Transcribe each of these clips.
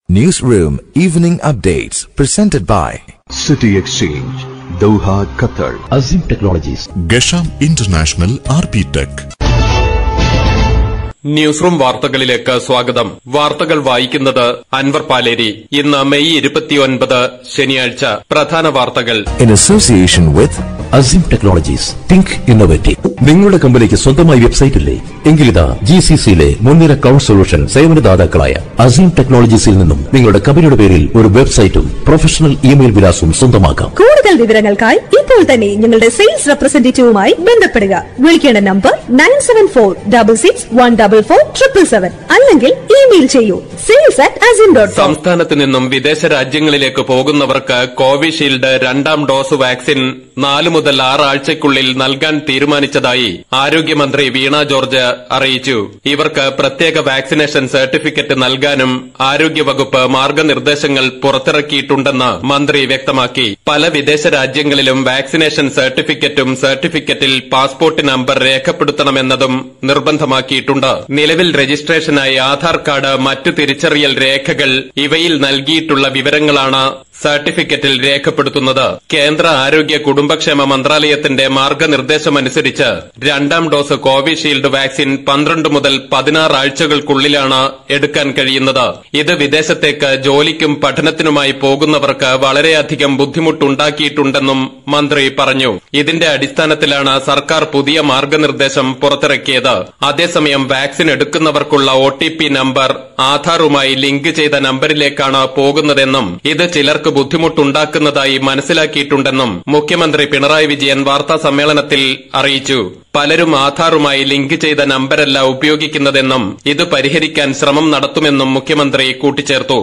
Newsroom Evening Updates presented by City Exchange, Doha, Qatar. Azim Technologies. ഗഷാം international R P tech news room വാർത്തകളിലേക്ക് സ്വാഗതം വാർത്തകൾ വായിക്കുന്നത് അൻവർ പാലേരി ഇന്ന് മെയ് ഇരുപത്തിയൊൻപത് ശനിയാഴ്ച പ്രധാന വാർത്തകൾ in association with Azim Technologies. Think innovative. നിങ്ങളുടെ കമ്പനിക്ക് സ്വന്തമായി വെബ്സൈറ്റ് ഇല്ലേ എങ്കിലിതാ ജി സി സിയിലെ മുൻനിര ക്ലൗഡ് സൊല്യൂഷൻ സേവനദാതാക്കളായ അസീം ടെക്നോളജീസിൽ നിന്നും നിങ്ങളുടെ കമ്പനിയുടെ പേരിൽ ഒരു വെബ്സൈറ്റും പ്രൊഫഷണൽ ഇമെയിൽ വിലാസവും സ്വന്തമാക്കാം കൂടുതൽ വിവരങ്ങൾക്കായി ഇപ്പോൾ തന്നെ ഞങ്ങളുടെ സെയിൽസ് റെപ്രസെന്റേറ്റീവുമായി ബന്ധപ്പെടുക വിളിക്കേണ്ട number nine seven four double six one double four triple seven അല്ലെങ്കിൽ ഇമെയിൽ ചെയ്യൂ sales at Azim dot com സംസ്ഥാനത്ത് നിന്നും വിദേശ രാജ്യങ്ങളിലേക്ക് പോകുന്നവർക്ക് കോവിഷീൽഡ് രണ്ടാം ഡോസ് വാക്സിൻ നാല് മുതൽ ആറ് ആഴ്ചയ്ക്കുള്ളിൽ നൽകാൻ തീരുമാനിച്ചതായി ആരോഗ്യമന്ത്രി വീണ ജോർജ് അറിയിച്ചു ഇവർക്ക് പ്രത്യേക വാക്സിനേഷൻ സർട്ടിഫിക്കറ്റ് നൽകാനും ആരോഗ്യവകുപ്പ് മാർഗനിർദ്ദേശങ്ങൾ പുറത്തിറക്കിയിട്ടുണ്ടെന്ന് മന്ത്രി വ്യക്തമാക്കി പല വിദേശ രാജ്യങ്ങളിലും വാക്സിനേഷൻ സർട്ടിഫിക്കറ്റും സർട്ടിഫിക്കറ്റിൽ പാസ്പോർട്ട് നമ്പർ രേഖപ്പെടുത്തണമെന്നതും നിർബന്ധമാക്കിയിട്ടുണ്ട് നിലവിൽ രജിസ്ട്രേഷനായി ആധാർ കാർഡ് മറ്റു തിരിച്ചറിയൽ രേഖകൾ ഇവയിൽ നൽകിയിട്ടുള്ള വിവരങ്ങളാണ് സർട്ടിഫിക്കറ്റിൽ രേഖപ്പെടുത്തുന്നത് കേന്ദ്ര ആരോഗ്യ കുടുംബക്ഷേമ മന്ത്രാലയത്തിന്റെ മാർഗനിർദ്ദേശമനുസരിച്ച് രണ്ടാം ഡോസ് കോവിഷീൽഡ് വാക്സിൻ പന്ത്രണ്ട് മുതൽ പതിനാറ് ആഴ്ചകൾക്കുള്ളിലാണ് എടുക്കാൻ കഴിയുന്നത് ഇത് വിദേശത്തേക്ക് ജോലിക്കും പഠനത്തിനുമായി പോകുന്നവർക്ക് വളരെയധികം ബുദ്ധിമുട്ടുണ്ടാക്കിയിട്ടുണ്ടെന്നും മന്ത്രി പറഞ്ഞു ഇതിന്റെ അടിസ്ഥാനത്തിലാണ് സർക്കാർ പുതിയ മാർഗനിർദ്ദേശം പുറത്തിറക്കിയത് അതേസമയം വാക്സിൻ എടുക്കുന്നവർക്കുള്ള ഒ നമ്പർ ആധാറുമായി ലിങ്ക് ചെയ്ത നമ്പരിലേക്കാണ് പോകുന്നതെന്നും ഇത് ചിലർക്ക് ബുദ്ധിമുട്ടുണ്ടാക്കുന്നതായി മനസ്സിലാക്കിയിട്ടുണ്ടെന്നും മുഖ്യമന്ത്രി പിണറായി വിജയൻ വാർത്താ സമ്മേളനത്തിൽ അറിയിച്ചു പലരും ആധാറുമായി ലിങ്ക് ചെയ്ത നമ്പരല്ല ഉപയോഗിക്കുന്നതെന്നും ഇത് പരിഹരിക്കാൻ ശ്രമം നടത്തുമെന്നും മുഖ്യമന്ത്രി കൂട്ടിച്ചേർത്തു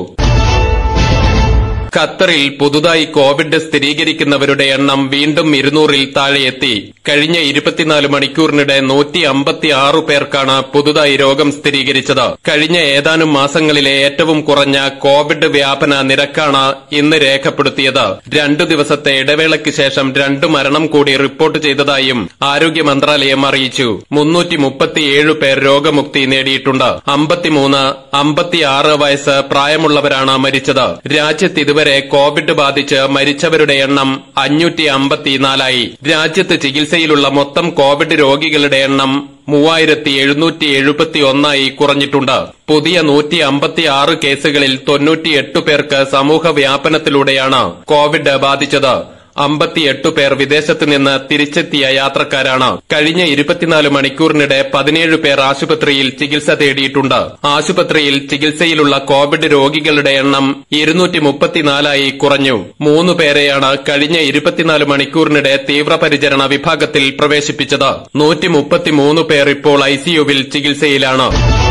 ഖത്തറിൽ പുതുതായി കോവിഡ് സ്ഥിരീകരിക്കുന്നവരുടെ എണ്ണം വീണ്ടും ഇരുന്നൂറിൽ താഴെയെത്തി കഴിഞ്ഞ ഇരുപത്തിനാല് മണിക്കൂറിനിടെ നൂറ്റി അമ്പത്തിയാറ് പേർക്കാണ് പുതുതായി രോഗം സ്ഥിരീകരിച്ചത് കഴിഞ്ഞ ഏതാനും മാസങ്ങളിലെ ഏറ്റവും കുറഞ്ഞ കോവിഡ് വ്യാപന നിരക്കാണ് ഇന്ന് രേഖപ്പെടുത്തിയത് രണ്ടു ദിവസത്തെ ഇടവേളയ്ക്ക് ശേഷം രണ്ട് മരണം കൂടി റിപ്പോർട്ട് ചെയ്തതായും ആരോഗ്യ മന്ത്രാലയം അറിയിച്ചു മുന്നൂറ്റി മുപ്പത്തിയേഴ് പേർ രോഗമുക്തി നേടിയിട്ടുണ്ട് അമ്പത്തിമൂന്ന് അമ്പത്തിയാറ് വയസ്സ് പ്രായമുള്ളവരാണ് മരിച്ചത് രാജ്യത്ത് ഇതുവരെ കോവിഡ് ബാധിച്ച് മരിച്ചവരുടെ എണ്ണം അഞ്ഞൂറ്റി അമ്പത്തിനാലായി രാജ്യത്ത് ചികിത്സയിലുള്ള മൊത്തം കോവിഡ് രോഗികളുടെ എണ്ണം മൂവായിരത്തി എഴുന്നൂറ്റി എഴുപത്തി ഒന്നായി കുറഞ്ഞിട്ടുണ്ട് പുതിയ നൂറ്റി അമ്പത്തിയാറ് കേസുകളിൽ തൊണ്ണൂറ്റിയെട്ട് പേർക്ക് സമൂഹ വ്യാപനത്തിലൂടെയാണ് കോവിഡ് ബാധിച്ചത് അമ്പത്തിയെട്ട് പേർ വിദേശത്ത് നിന്ന് തിരിച്ചെത്തിയ യാത്രക്കാരാണ് കഴിഞ്ഞ ഇരുപത്തിനാല് മണിക്കൂറിനിടെ പതിനേഴ് പേർ ആശുപത്രിയിൽ ചികിത്സ തേടിയിട്ടുണ്ട് ആശുപത്രിയിൽ ചികിത്സയിലുള്ള കോവിഡ് രോഗികളുടെ എണ്ണം ഇരുന്നൂറ്റി മുപ്പത്തിനാലായി കുറഞ്ഞു മൂന്ന് പേരെയാണ് കഴിഞ്ഞ ഇരുപത്തിനാല് മണിക്കൂറിനിടെ തീവ്രപരിചരണ വിഭാഗത്തിൽ പ്രവേശിപ്പിച്ചത് നൂറ്റി മുപ്പത്തിമൂന്ന് പേർ ഇപ്പോൾ ഐസിയുവിൽ ചികിത്സയിലാണ്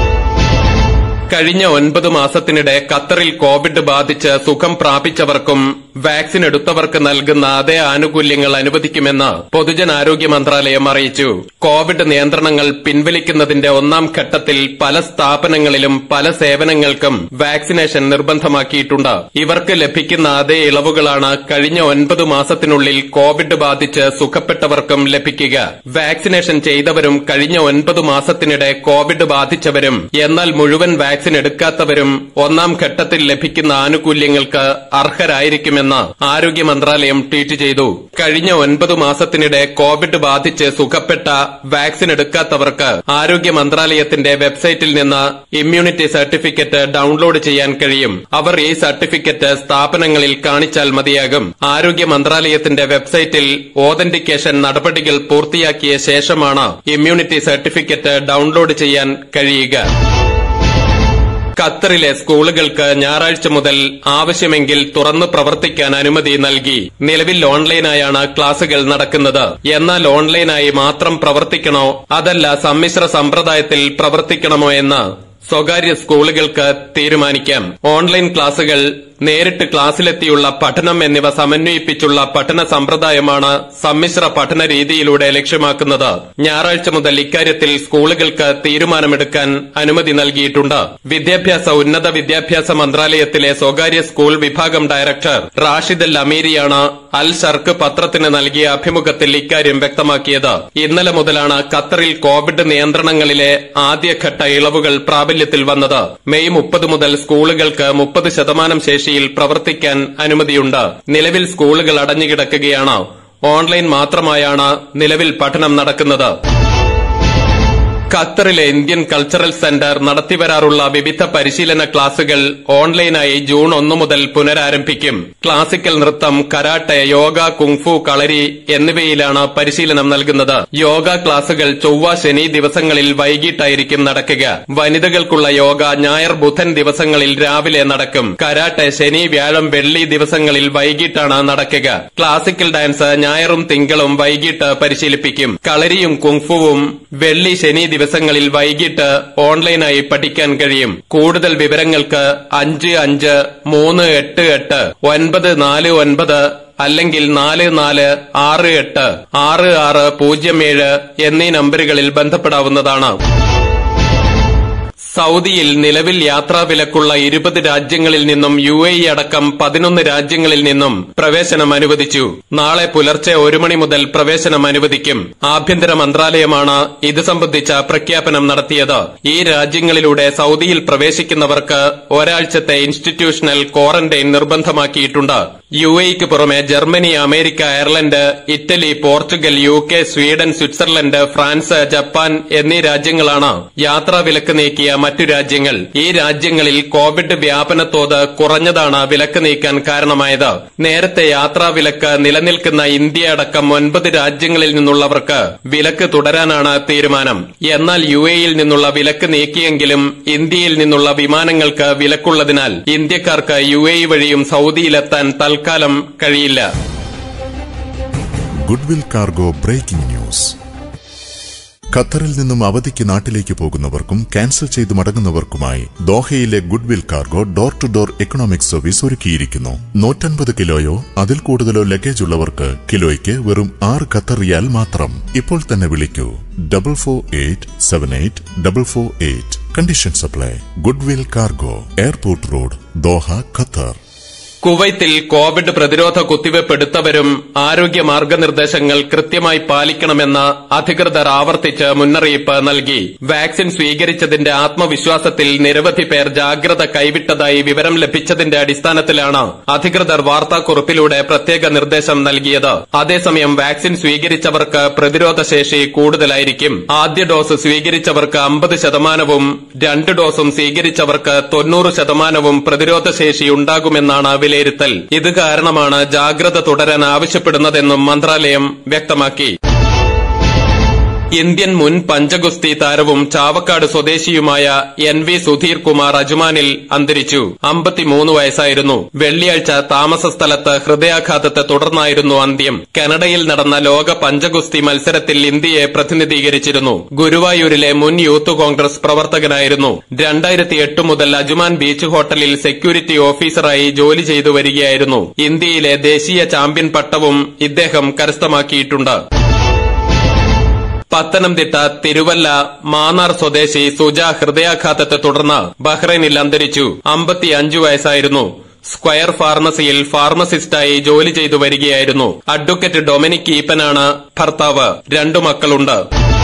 കഴിഞ്ഞ ഒൻപത് മാസത്തിനിടെ ഖത്തറിൽ കോവിഡ് ബാധിച്ച് സുഖം പ്രാപിച്ചവർക്കും വാക്സിൻ എടുത്തവർക്ക് നൽകുന്ന അതേ ആനുകൂല്യങ്ങൾ അനുവദിക്കുമെന്ന് പൊതുജനാരോഗ്യ മന്ത്രാലയം അറിയിച്ചു കോവിഡ് നിയന്ത്രണങ്ങൾ പിൻവലിക്കുന്നതിന്റെ ഒന്നാം ഘട്ടത്തിൽ പല സ്ഥാപനങ്ങളിലും പല സേവനങ്ങൾക്കും വാക്സിനേഷൻ നിർബന്ധമാക്കിയിട്ടുണ്ട് ഇവർക്ക് ലഭിക്കുന്ന അതേ ഇളവുകളാണ് കഴിഞ്ഞ ഒൻപത് മാസത്തിനുള്ളിൽ കോവിഡ് ബാധിച്ച് സുഖപ്പെട്ടവർക്കും ലഭിക്കുക വാക്സിനേഷൻ ചെയ്തവരും കഴിഞ്ഞ ഒൻപത് മാസത്തിനിടെ കോവിഡ് ബാധിച്ചവരും എന്നാൽ മുഴുവൻ വാക്സിൻ എടുക്കാത്തവരും ഒന്നാം ഘട്ടത്തിൽ ലഭിക്കുന്ന ആനുകൂല്യങ്ങൾക്ക് അർഹരായിരിക്കുമെന്ന് ആരോഗ്യ മന്ത്രാലയം ട്വീറ്റ് ചെയ്തു കഴിഞ്ഞ ഒൻപത് മാസത്തിനിടെ കോവിഡ് ബാധിച്ച് സുഖപ്പെട്ട വാക്സിൻ എടുക്കാത്തവർക്ക് ആരോഗ്യ മന്ത്രാലയത്തിന്റെ വെബ്സൈറ്റിൽ നിന്ന് ഇമ്മ്യൂണിറ്റി സർട്ടിഫിക്കറ്റ് ഡൌൺലോഡ് ചെയ്യാൻ കഴിയും അവർ ഈ സർട്ടിഫിക്കറ്റ് സ്ഥാപനങ്ങളിൽ കാണിച്ചാൽ മതിയാകും ആരോഗ്യ മന്ത്രാലയത്തിന്റെ വെബ്സൈറ്റിൽ ഓതന്റിക്കേഷൻ നടപടികൾ പൂർത്തിയാക്കിയ ശേഷമാണ് ഇമ്മ്യൂണിറ്റി സർട്ടിഫിക്കറ്റ് ഡൌൺലോഡ് ചെയ്യാൻ കഴിയുക ഖത്തറിലെ സ്കൂളുകൾക്ക് ഞായറാഴ്ച മുതൽ ആവശ്യമെങ്കിൽ തുറന്നു പ്രവർത്തിക്കാൻ അനുമതി നൽകി നിലവിൽ ഓൺലൈനായാണ് ക്ലാസുകൾ നടക്കുന്നത് എന്നാൽ ഓൺലൈനായി മാത്രം പ്രവർത്തിക്കണോ അതല്ല സമ്മിശ്ര സമ്പ്രദായത്തിൽ പ്രവർത്തിക്കണമോ എന്ന് സ്വകാര്യ സ്കൂളുകൾക്ക് തീരുമാനിക്കാം ഓൺലൈൻ ക്ലാസുകൾ നേരിട്ട് ക്ലാസ്സിലെത്തിയുള്ള പഠനം എന്നിവ സമന്വയിപ്പിച്ചുള്ള പഠന സമ്പ്രദായമാണ് സമ്മിശ്ര പഠന രീതിയിലൂടെ ലക്ഷ്യമാക്കുന്നത് ഞായറാഴ്ച മുതൽ ഇക്കാര്യത്തിൽ സ്കൂളുകൾക്ക് തീരുമാനമെടുക്കാൻ അനുമതി നൽകിയിട്ടുണ്ട് വിദ്യാഭ്യാസ ഉന്നത വിദ്യാഭ്യാസ മന്ത്രാലയത്തിലെ സ്വകാര്യ സ്കൂൾ വിഭാഗം ഡയറക്ടർ റാഷിദ് അൽ അമീരിയാണ് അൽ ഷർക്ക് പത്രത്തിന് നൽകിയ അഭിമുഖത്തിൽ ഇക്കാര്യം വ്യക്തമാക്കിയത് ഇന്നലെ മുതലാണ് ഖത്തറിൽ കോവിഡ് നിയന്ത്രണങ്ങളിലെ ആദ്യഘട്ട ഇളവുകൾ പ്രാബല്യത്തിൽ പ്രാബല്യത്തിൽ വന്നത് മെയ് മുപ്പത് മുതൽ സ്കൂളുകൾക്ക് മുപ്പത് ശതമാനം ശേഷിയിൽ പ്രവർത്തിക്കാൻ അനുമതിയുണ്ട് നിലവിൽ സ്കൂളുകൾ അടഞ്ഞുകിടക്കുകയാണ് ഓൺലൈൻ മാത്രമായാണ് നിലവിൽ പഠനം നടക്കുന്നത് ഖത്തറിലെ ഇന്ത്യൻ കൾച്ചറൽ സെന്റർ നടത്തിവരാറുള്ള വിവിധ പരിശീലന ക്ലാസുകൾ ഓൺലൈനായി ജൂൺ ഒന്ന് മുതൽ പുനരാരംഭിക്കും ക്ലാസിക്കൽ നൃത്തം കരാട്ടെ യോഗ കുങ്ഫു കളരി എന്നിവയിലാണ് പരിശീലനം നൽകുന്നത് യോഗ ക്ലാസുകൾ ചൊവ്വ ശനി ദിവസങ്ങളിൽ വൈകിട്ടായിരിക്കും നടക്കുക വനിതകൾക്കുള്ള യോഗ ഞായർ ബുധൻ ദിവസങ്ങളിൽ രാവിലെ നടക്കും കരാട്ടെ ശനി വ്യാഴം വെള്ളി ദിവസങ്ങളിൽ വൈകിട്ടാണ് നടക്കുക ക്ലാസിക്കൽ ഡാൻസ് ഞായറും തിങ്കളും വൈകിട്ട് പരിശീലിപ്പിക്കും കളരിയും കുങ്ഫുവും വെള്ളി ശനി ദിവസങ്ങളിൽ വൈകിട്ട് ഓൺലൈനായി പഠിക്കാൻ കഴിയും കൂടുതൽ വിവരങ്ങൾക്ക് അഞ്ച് അഞ്ച് മൂന്ന് എട്ട് എട്ട് ഒൻപത് നാല് ഒൻപത് അല്ലെങ്കിൽ നാല് നാല് ആറ് എട്ട് ആറ് ആറ് പൂജ്യം ഏഴ് എന്നീ നമ്പറുകളിൽ ബന്ധപ്പെടാവുന്നതാണ് സൗദിയിൽ നിലവിൽ യാത്രാ വിലക്കുള്ള ഇരുപത് രാജ്യങ്ങളിൽ നിന്നും യു എ ഇ അടക്കം പതിനൊന്ന് രാജ്യങ്ങളിൽ നിന്നും പ്രവേശനം അനുവദിച്ചു നാളെ പുലർച്ചെ ഒരു മണി മുതൽ പ്രവേശനം അനുവദിക്കും ആഭ്യന്തര മന്ത്രാലയമാണ് ഇത് സംബന്ധിച്ച പ്രഖ്യാപനം നടത്തിയത് ഈ രാജ്യങ്ങളിലൂടെ സൗദിയിൽ പ്രവേശിക്കുന്നവർക്ക് ഒരാഴ്ചത്തെ ഇൻസ്റ്റിറ്റ്യൂഷണൽ ക്വാറന്റൈൻ നിർബന്ധമാക്കിയിട്ടുണ്ട് യു എക്ക് പുറമെ Germany America Ireland Italy Portugal U K Sweden Switzerland France Japan എന്നീ രാജ്യങ്ങളാണ് യാത്രാ വിലക്ക് നീക്കിയ മറ്റു രാജ്യങ്ങൾ ഈ രാജ്യങ്ങളിൽ കോവിഡ് വ്യാപനത്തോത് കുറഞ്ഞതാണ് വിലക്ക് നീക്കാൻ കാരണമായത് നേരത്തെ യാത്രാ വിലക്ക് നിലനിൽക്കുന്ന ഇന്ത്യ അടക്കം ഒൻപത് രാജ്യങ്ങളിൽ നിന്നുള്ളവർക്ക് വിലക്ക് തുടരാനാണ് തീരുമാനം എന്നാൽ യു എയിൽ നിന്നുള്ള വിലക്ക് നീക്കിയെങ്കിലും ഇന്ത്യയിൽ നിന്നുള്ള വിമാനങ്ങൾക്ക് വിലക്കുള്ളതിനാൽ ഇന്ത്യക്കാർക്ക് യു എ വഴിയും സൗദിയിലെത്താൻ തൽക്കാലം കഴിയില്ല ഗുഡ്വിൽ കാർഗോ ബ്രേക്കിംഗ് ന്യൂസ് ഖത്തറിൽ നിന്നും അവധിക്ക് നാട്ടിലേക്ക് പോകുന്നവർക്കും ക്യാൻസൽ ചെയ്ത് മടങ്ങുന്നവർക്കുമായി ദോഹയിലെ goodwill cargo door to door economic service ഒരുക്കിയിരിക്കുന്നു നൂറ്റൻപത് കിലോയോ അതിൽ കൂടുതലോ ലഗേജ് ഉള്ളവർക്ക് കിലോയ്ക്ക് വെറും ആറ് ഖത്തർ റിയാൽ മാത്രം ഇപ്പോൾ തന്നെ വിളിക്കൂ double four eight seven eight double four eight condition supply goodwill cargo airport road Doha Qatar കുവൈത്തിൽ കോവിഡ് പ്രതിരോധ കുത്തിവയ്പ് എടുത്തവരും ആരോഗ്യ മാർഗനിർദ്ദേശങ്ങൾ കൃത്യമായി പാലിക്കണമെന്ന് അധികൃതർ ആവർത്തിച്ച് മുന്നറിയിപ്പ് നൽകി വാക്സിൻ സ്വീകരിച്ചതിന്റെ ആത്മവിശ്വാസത്തിൽ നിരവധി പേർ ജാഗ്രത കൈവിട്ടതായി വിവരം ലഭിച്ചതിന്റെ അടിസ്ഥാനത്തിലാണ് അധികൃതർ വാർത്താക്കുറിപ്പിലൂടെ പ്രത്യേക നിർദ്ദേശം നൽകിയത് അതേസമയം വാക്സിൻ സ്വീകരിച്ചവർക്ക് പ്രതിരോധ ശേഷി കൂടുതലായിരിക്കും ആദ്യ ഡോസ് സ്വീകരിച്ചവർക്ക് അമ്പത് ശതമാനവും രണ്ട് ഡോസും സ്വീകരിച്ചവർക്ക് തൊണ്ണൂറ് ശതമാനവും പ്രതിരോധ ശേഷി ഉണ്ടാകുമെന്നാണ് വിലയിരുത്തൽ ഇത് കാരണമാണ് ജാഗ്രത തുടരാൻ ആവശ്യപ്പെടുന്നതെന്നും മന്ത്രാലയം വ്യക്തമാക്കി ഇന്ത്യൻ മുൻ പഞ്ചഗുസ്തി താരവും ചാവക്കാട് സ്വദേശിയുമായ എൻ വി സുധീർ കുമാർ അജ്മാനിൽ അന്തരിച്ചു അമ്പത്തിമൂന്ന് വയസ്സായിരുന്നു വെള്ളിയാഴ്ച താമസ സ്ഥലത്ത് ഹൃദയാഘാതത്തെ തുടർന്നായിരുന്നു അന്ത്യം കാനഡയിൽ നടന്ന ലോക പഞ്ചഗുസ്തി മത്സരത്തിൽ ഇന്ത്യയെ പ്രതിനിധീകരിച്ചിരുന്നു ഗുരുവായൂരിലെ മുൻ യൂത്ത് കോൺഗ്രസ് പ്രവർത്തകനായിരുന്നു രണ്ടായിരത്തി എട്ട് മുതൽ അജ്മാൻ ബീച്ച് ഹോട്ടലിൽ സെക്യൂരിറ്റി ഓഫീസറായി ജോലി ചെയ്തു വരികയായിരുന്നു ഇന്ത്യയിലെ ദേശീയ ചാമ്പ്യൻ പട്ടവും ഇദ്ദേഹം കരസ്ഥമാക്കിയിട്ടുണ്ട് പത്തനംതിട്ട തിരുവല്ല മാന്നാർ സ്വദേശി സുജ ഹൃദയാഘാതത്തെ തുടർന്ന് ബഹ്റൈനിൽ അന്തരിച്ചു അമ്പത്തിയഞ്ചു വയസ്സായിരുന്നു സ്ക്വയർ ഫാർമസിയിൽ ഫാർമസിസ്റ്റായി ജോലി ചെയ്തു വരികയായിരുന്നു അഡ്വക്കേറ്റ് ഡൊമിനിക് ഈപ്പനാണ് ഭർത്താവ് രണ്ടു മക്കളുണ്ട്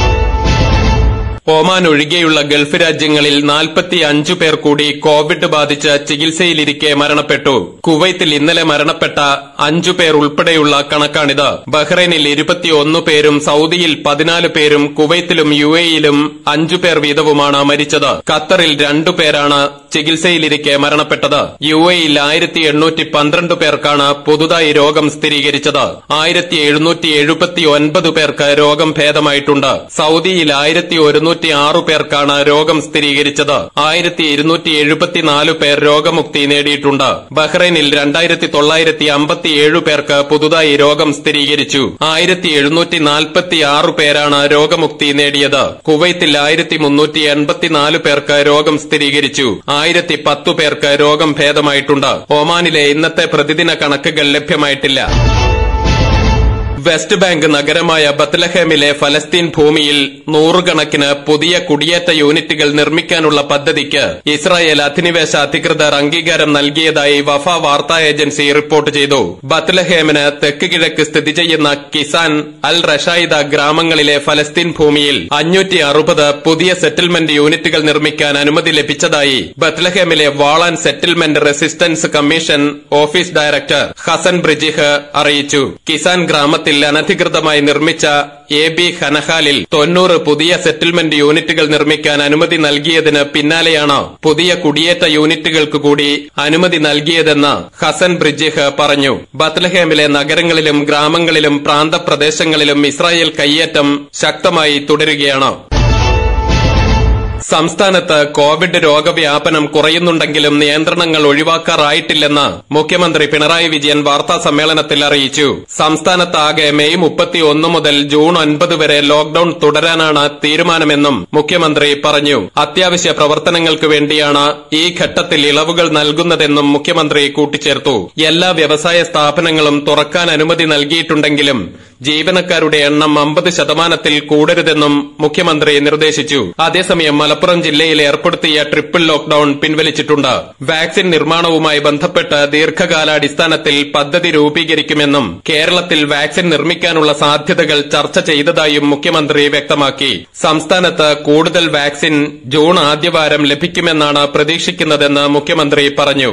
ഒമാൻ ഒഴികെയുള്ള ഗൾഫ് രാജ്യങ്ങളിൽ നാൽപ്പത്തി അഞ്ചു പേർ കൂടി കോവിഡ് ബാധിച്ച് ചികിത്സയിലിരിക്കെ മരണപ്പെട്ടു കുവൈത്തിൽ ഇന്നലെ മരണപ്പെട്ട അഞ്ചു പേർ ഉൾപ്പെടെയുള്ള കണക്കാണിത് ബഹ്റൈനിൽ ഇരുപത്തിയൊന്ന് പേരും സൌദിയിൽ പതിനാല് പേരും കുവൈത്തിലും യു എയിലും അഞ്ചു പേർ വീതവുമാണ് മരിച്ചത് ഖത്തറിൽ രണ്ടു പേരാണ് ചികിത്സയിലിരിക്കെ മരണപ്പെട്ടത് യു എയിൽ ആയിരത്തി എണ്ണൂറ്റി പന്ത്രണ്ട് പേർക്കാണ് പുതുതായി രോഗം സ്ഥിരീകരിച്ചത് ആയിരത്തി എഴുന്നൂറ്റി എഴുപത്തി ഒൻപത് പേർക്ക് രോഗം ഭേദമായിട്ടുണ്ട് സൌദിയിൽ ആയിരത്തി ഒരുന്നൂറ്റി ആറ് പേർക്കാണ് രോഗം സ്ഥിരീകരിച്ചത് ആയിരത്തി ഇരുന്നൂറ്റി എഴുപത്തിനാല് പേർ രോഗമുക്തി നേടിയിട്ടുണ്ട് ബഹ്റൈനിൽ രണ്ടായിരത്തി തൊള്ളായിരത്തി അമ്പത്തിയേഴ് പേർക്ക് പുതുതായി രോഗം സ്ഥിരീകരിച്ചു ആയിരത്തി എഴുന്നൂറ്റി നാൽപ്പത്തി ആറ് പേരാണ് രോഗമുക്തി നേടിയത് കുവൈത്തിൽ ആയിരത്തി മുന്നൂറ്റി എൺപത്തിനാല് പേർക്ക് രോഗം സ്ഥിരീകരിച്ചു ആയിരത്തി പത്തു പേർക്ക് രോഗം ഭേദമായിട്ടുണ്ട് ഒമാനിലെ ഇന്നത്തെ പ്രതിദിന കണക്കുകൾ ലഭ്യമായിട്ടില്ല വെസ്റ്റ് ബാങ്ക് നഗരമായ ബത്ലഹേമിലെ ഫലസ്തീൻ ഭൂമിയിൽ നൂറുകണക്കിന് പുതിയ കുടിയേറ്റ യൂണിറ്റുകൾ നിർമ്മിക്കാനുള്ള പദ്ധതിക്ക് ഇസ്രായേൽ അധിനിവേശ അധികൃതർ അംഗീകാരം നൽകിയതായി വഫ വാർത്താ ഏജൻസി റിപ്പോർട്ട് ചെയ്തു ബത്ലഹേമിന് തെക്ക് കിഴക്ക് സ്ഥിതി ചെയ്യുന്ന കിസാൻ അൽ റഷായിദ ഗ്രാമങ്ങളിലെ ഫലസ്തീൻ ഭൂമിയിൽ അഞ്ഞൂറ്റി അറുപത് പുതിയ സെറ്റിൽമെന്റ് യൂണിറ്റുകൾ നിർമ്മിക്കാൻ അനുമതി ലഭിച്ചതായി ബത്ലഹേമിലെ wall and settlement resistance commission office director Hassan ബ്രിജിഹ് അറിയിച്ചു കിസാൻ ഗ്രാമത്തിൽ അനധികൃതമായി നിർമ്മിച്ച എ ബി ഹനഹാലിൽ തൊണ്ണൂറ് പുതിയ സെറ്റിൽമെന്റ് യൂണിറ്റുകൾ നിർമ്മിക്കാൻ അനുമതി നൽകിയതിന് പിന്നാലെയാണ് പുതിയ കുടിയേറ്റ യൂണിറ്റുകൾക്ക് കൂടി അനുമതി നൽകിയതെന്ന് ഹസൻ ബ്രിജിഹ് പറഞ്ഞു ബത്ലഹേമിലെ നഗരങ്ങളിലും ഗ്രാമങ്ങളിലും പ്രാന്തപ്രദേശങ്ങളിലും ഇസ്രായേൽ കയ്യേറ്റം ശക്തമായി തുടരുകയാണ് സംസ്ഥാനത്ത് കോവിഡ് രോഗവ്യാപനം കുറയുന്നുണ്ടെങ്കിലും നിയന്ത്രണങ്ങൾ ഒഴിവാക്കാറായിട്ടില്ലെന്ന് മുഖ്യമന്ത്രി പിണറായി വിജയൻ വാർത്താ സമ്മേളനത്തിൽ അറിയിച്ചു സംസ്ഥാനത്താകെ മെയ് മുപ്പത്തിയൊന്ന് മുതൽ ജൂൺ ഒൻപത് വരെ ലോക്ഡൌൺ തുടരാനാണ് തീരുമാനമെന്നും മുഖ്യമന്ത്രി പറഞ്ഞു അത്യാവശ്യ പ്രവർത്തനങ്ങൾക്ക് വേണ്ടിയാണ് ഈ ഘട്ടത്തിൽ ഇളവുകൾ നൽകുന്നതെന്നും മുഖ്യമന്ത്രി കൂട്ടിച്ചേർത്തു എല്ലാ വ്യവസായ സ്ഥാപനങ്ങളും തുറക്കാൻ അനുമതി നൽകിയിട്ടുണ്ടെങ്കിലും ജീവനക്കാരുടെ എണ്ണം അമ്പത് ശതമാനത്തിൽ കൂടരുതെന്നും മുഖ്യമന്ത്രി നിർദ്ദേശിച്ചു അതേസമയം മലപ്പുറം ജില്ലയിൽ ഏർപ്പെടുത്തിയ ട്രിപ്പിൾ ലോക്ഡൌൺ പിൻവലിച്ചിട്ടുണ്ട് വാക്സിൻ നിർമ്മാണവുമായി ബന്ധപ്പെട്ട് ദീർഘകാലാടിസ്ഥാനത്തിൽ പദ്ധതി രൂപീകരിക്കുമെന്നും കേരളത്തിൽ വാക്സിൻ നിർമ്മിക്കാനുള്ള സാധ്യതകൾ ചർച്ച ചെയ്തതായും മുഖ്യമന്ത്രി വ്യക്തമാക്കി സംസ്ഥാനത്ത് കൂടുതൽ വാക്സിൻ ജൂൺ ആദ്യവാരം ലഭിക്കുമെന്നാണ് പ്രതീക്ഷിക്കുന്നതെന്ന് മുഖ്യമന്ത്രി പറഞ്ഞു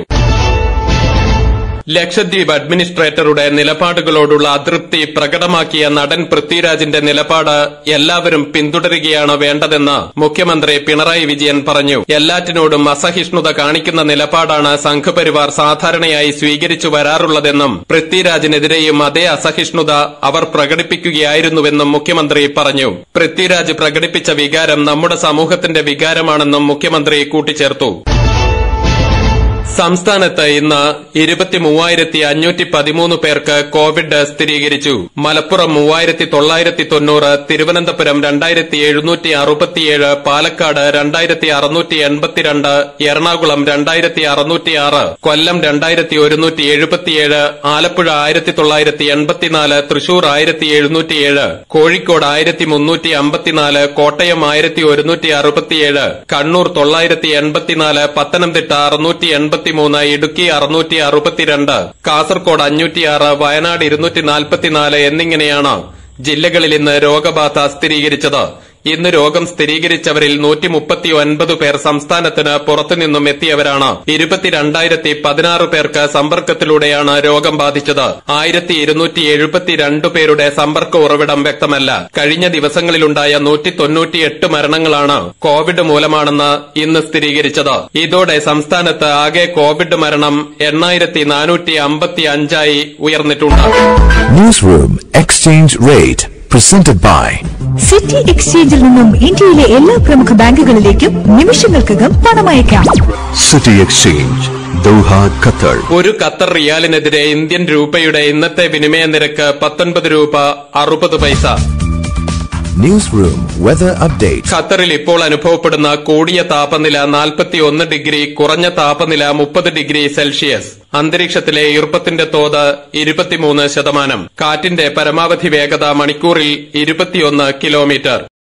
ലക്ഷദ്വീപ് അഡ്മിനിസ്ട്രേറ്ററുടെ നിലപാടുകളോടുള്ള അതൃപ്തി പ്രകടമാക്കിയ നടൻ പൃഥ്വിരാജിന്റെ നിലപാട് എല്ലാവരും പിന്തുടരുകയാണ് വേണ്ടതെന്ന് മുഖ്യമന്ത്രി പിണറായി വിജയൻ പറഞ്ഞു എല്ലാറ്റിനോടും അസഹിഷ്ണുത കാണിക്കുന്ന നിലപാടാണ് സംഘപരിവാർ സാധാരണയായി സ്വീകരിച്ചു വരാറുള്ളതെന്നും പൃഥ്വിരാജിനെതിരെയും അതേ അസഹിഷ്ണുത അവർ പ്രകടിപ്പിക്കുകയായിരുന്നുവെന്നും മുഖ്യമന്ത്രി പറഞ്ഞു പൃഥ്വിരാജ് പ്രകടിപ്പിച്ച വികാരം നമ്മുടെ സമൂഹത്തിന്റെ വികാരമാണെന്നും മുഖ്യമന്ത്രി കൂട്ടിച്ചേർത്തു സംസ്ഥാനത്ത് ഇന്ന് ഇരുപത്തി മൂവായിരത്തി അഞ്ഞൂറ്റി പതിമൂന്ന് പേർക്ക് കോവിഡ് സ്ഥിരീകരിച്ചു മലപ്പുറം മൂവായിരത്തി തൊള്ളായിരത്തി തൊണ്ണൂറ് തിരുവനന്തപുരം രണ്ടായിരത്തി എഴുന്നൂറ്റി അറുപത്തിയേഴ് പാലക്കാട് രണ്ടായിരത്തി അറുന്നൂറ്റി എൺപത്തിരണ്ട് എറണാകുളം രണ്ടായിരത്തി അറുന്നൂറ്റിയാറ് കൊല്ലം രണ്ടായിരത്തി ഒരുന്നൂറ്റി എഴുപത്തിയേഴ് ആലപ്പുഴ ആയിരത്തി തൊള്ളായിരത്തി എൺപത്തിനാല് തൃശൂർ ആയിരത്തി എഴുന്നൂറ്റിയേഴ് കോഴിക്കോട് ആയിരത്തി മുന്നൂറ്റി അമ്പത്തിനാല് കോട്ടയം ആയിരത്തി ഒരുന്നൂറ്റി അറുപത്തിയേഴ് കണ്ണൂർ തൊള്ളായിരത്തി എൺപത്തിനാല് പത്തനംതിട്ട അറുന്നൂറ്റി എൺപത്തിമൂന്ന് ഇടുക്കി അറുന്നൂറ്റി അറുപത്തിരണ്ട് കാസർകോട് അഞ്ഞൂറ്റിയാറ് വയനാട് ഇരുന്നൂറ്റി നാൽപ്പത്തിനാല് എന്നിങ്ങനെയാണ് ജില്ലകളിൽ ഇന്ന് രോഗബാധ സ്ഥിരീകരിച്ചത് ഇന്ന് രോഗം സ്ഥിരീകരിച്ചവരിൽ നൂറ്റി മുപ്പത്തി ഒൻപത് പേർ സംസ്ഥാനത്തിന് പുറത്തുനിന്നും എത്തിയവരാണ് ഇരുപത്തിരണ്ടായിരത്തി പതിനാറ് പേർക്ക് സമ്പർക്കത്തിലൂടെയാണ് രോഗം ബാധിച്ചത് ആയിരത്തി ഇരുന്നൂറ്റി എഴുപത്തിരണ്ട് പേരുടെ സമ്പർക്ക ഉറവിടം വ്യക്തമല്ല കഴിഞ്ഞ ദിവസങ്ങളിലുണ്ടായ നൂറ്റി തൊണ്ണൂറ്റിയെട്ട് മരണങ്ങളാണ് കോവിഡ് മൂലമാണെന്ന് ഇന്ന് സ്ഥിരീകരിച്ചത് ഇതോടെ സംസ്ഥാനത്ത് ആകെ കോവിഡ് മരണം എണ്ണായിരത്തി നാനൂറ്റി അമ്പത്തി അഞ്ചായി ഉയർന്നിട്ടുണ്ട് Newsroom Exchange Rate presented by city എക്സ്ചേഞ്ചിൽ നിന്നും ഇന്ത്യയിലെ എല്ലാ പ്രമുഖ ബാങ്കുകളിലേക്കും നിമിഷങ്ങൾക്കകം പണമയക്കാം City Exchange, Doha, Qatar. ഒരു ഖത്തർ റിയാലിനെതിരെ ഇന്ത്യൻ രൂപയുടെ ഇന്നത്തെ വിനിമയ നിരക്ക് പത്തൊൻപത് രൂപ അറുപത് പൈസ Newsroom Weather Update. ഖത്തറിൽ ഇപ്പോൾ അനുഭവപ്പെടുന്ന കൂടിയ താപനില 41 ഡിഗ്രി കുറഞ്ഞ താപനില മുപ്പത് ഡിഗ്രി സെൽഷ്യസ് അന്തരീക്ഷത്തിലെ ഈർപ്പത്തിന്റെ തോത് ഇരുപത്തിമൂന്ന് ശതമാനം കാറ്റിന്റെ പരമാവധി വേഗത മണിക്കൂറിൽ ഇരുപത്തിയൊന്ന് കിലോമീറ്റർ